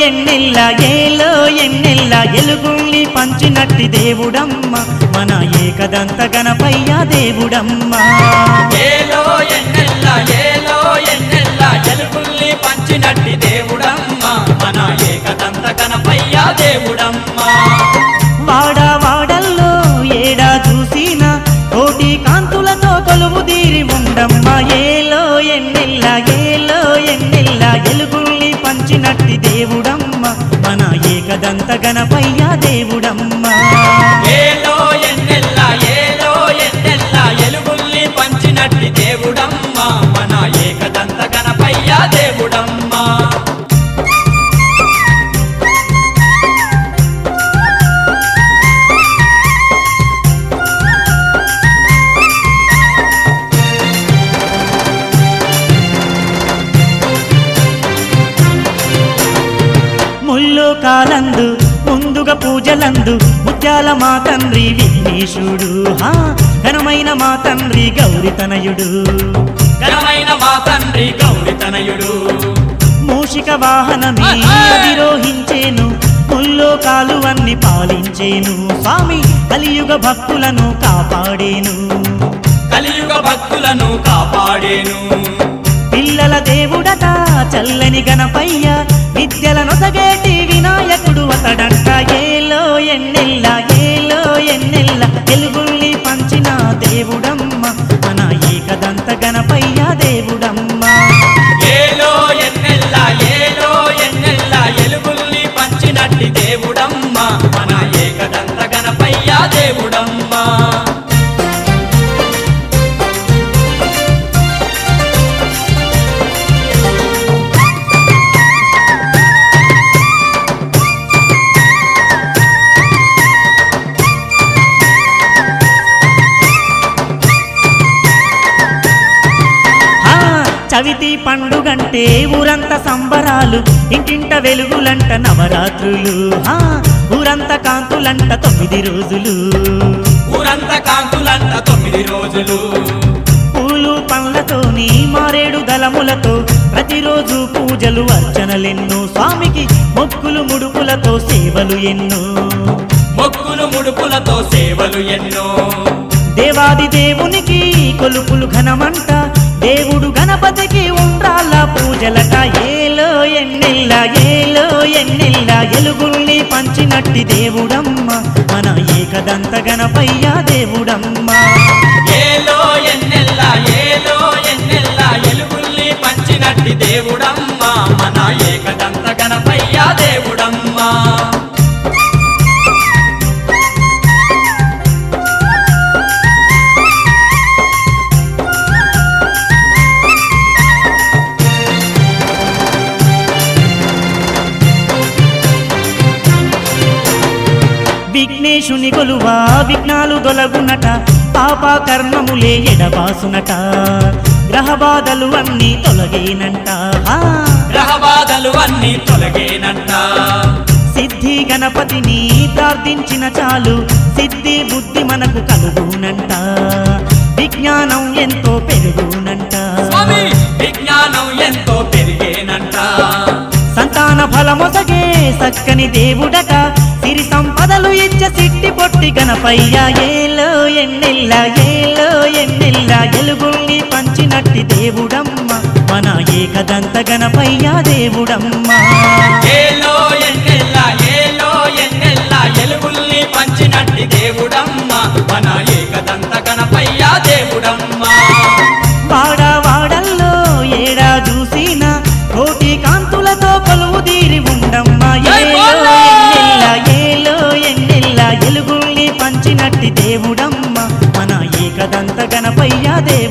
ఎన్నెల్ల ఏలో ఎన్నెల్ల ఎలుగుల్ని పంచినట్టి దేవుడమ్మ మన ఏకదంత గణపయ్య దేవుడమ్మ ఏలో ఎన్నెల్ల ఏలో ఎన్నెల్ల ఎలుగుల్ని పంచినట్టి దేవుడమ్మ మన ఏకదంత కనపయ్య దేవుడమ్మ వాడా వాడల్లో ఏడా చూసిన కోటి కాంతులతో కొలువు తీరి ఉండమ్మ ఏలో ఎన్నెల్ల ఏలో ఎన్నెల్ల ఎలుగుల్ని పంచినట్టి దేవుడమ్మ మన ఏకదంత గణపయ్య దేవుడమ్మ ఏలో ఎన్నెల్ల ఏలో ఎన్నెల్ల ఎలుగుల్ని పంచినట్టి దేవుడమ్మ మన ఏకదంత కనపయ్య దేవుడమ్మ ముల్లో కాలందు ముందుగా పూజలందు ముత్యాల మా తండ్రి విఘ్నేశుడు హా ఘనమైన మా తండ్రి గౌరి తనయుడు ఘనమైన మా తండ్రి గౌరి తనయుడు మూషిక వాహనమే అధిరోహించేను ముల్లో కాలువన్ని పాలించేను స్వామి కలియుగ భక్తులను కాపాడేను కలియుగ భక్తులను కాపాడేను పిల్లల దేవుడట చల్లని గణపయ్య విద్యలను సగేటి వినాయకుడు అతడంట ఏలో ఎన్నెల్ల ఏలో ఎన్నెల్ల తెలుగుల్ని పంచిన దేవుడమ్మ మన ఏకదంత గణపయ్య దేవుడమ్మ ఏలో ఎన్నెల్ల ఏలో ఎన్నెల్ల ఎలుగుల్ని పంచినట్టి దేవుడమ్మ మన ఏకదంత గణపయ్య దేవుడమ్మ ఆ చవితి పండుగంటే ఊరంత సంబరాలు ఇంటింట వెలుగులంట నవరాత్రులు ఆ ఊరంత కాంతులంట తొమ్మిది రోజులు ఊరంత కాంతులంట తొమ్మిది రోజులు పూలు పండ్లతోని మారేడు దళములతో ప్రతిరోజు పూజలు అర్చనలెన్నో స్వామికి మొక్కులు ముడుపులతో సేవలు ఎన్నో మొక్కులు ముడుపులతో సేవలు ఎన్నో దేవాది దేవునికి కొలుపులు ఘనమంట దేవుడు గణపతికి ఉండ్రాళ్ళ పూజలట ఏలో ఎన్నెల్ల ఏలో ఎన్నెల్ల ఎలుగుల్ని పంచినట్టి దేవుడమ్మ మన ఏకదంత గణపయ్య దేవుడమ్మ ఏలో ఎన్నెల్ల ఏలో ఎన్నెల్ల ఎలుగుల్ని పంచినట్టి దేవుడమ్మ మన ఏకదంత గణపయ్య దేవుడమ్మ విఘ్నేశుని కొలువా విఘ్నాలు దొలగునట పాప కర్మములే ఎడబాసునట గ్రహ బాధలు అన్నీ తొలగేనంట ఆ, గ్రహబాధలు అన్నీ తొలగేనంట సిద్ధి గణపతిని ప్రార్థించిన చాలు సిద్ధి బుద్ధి మనకు కలుగునంట విజ్ఞానం ఎంతో పెరుగునంట స్వామి విజ్ఞానం ఎంతో పెరిగేనంట సంతాన ఫలమొసగే సక్కని దేవుడట సిరి సంపదలు ఇచ్చ సిట్టి పొట్టి గణపయ్య ఏలో ఎన్నెల్ల ఏలో ఎన్నెల్ల ఎలుగుల్ని పంచినట్టి దేవుడమ్మ మన ఏకదంత గణపయ్య దేవుడమ్మ ఏలో ఎన్నెల్ల ఏలో ఎన్నెల్ల ఎలుగుల్ని పంచినట్టి దేవుడమ్మ మన ఏకదంత గణపయ్య దేవుడమ్మ వాడా వాడల్లో ఏడా చూసిన కోటి కాంతులతో కొలువు తీరి ఉండమ్మ జై ఏలో బోలో! ఎన్నెల్ల ఏలో ఎన్నెల్ల ఎలుగుల్ని పంచినట్టి దేవుడమ్మ మన ఏకదంత గణపయ్య దేవుడమ్మ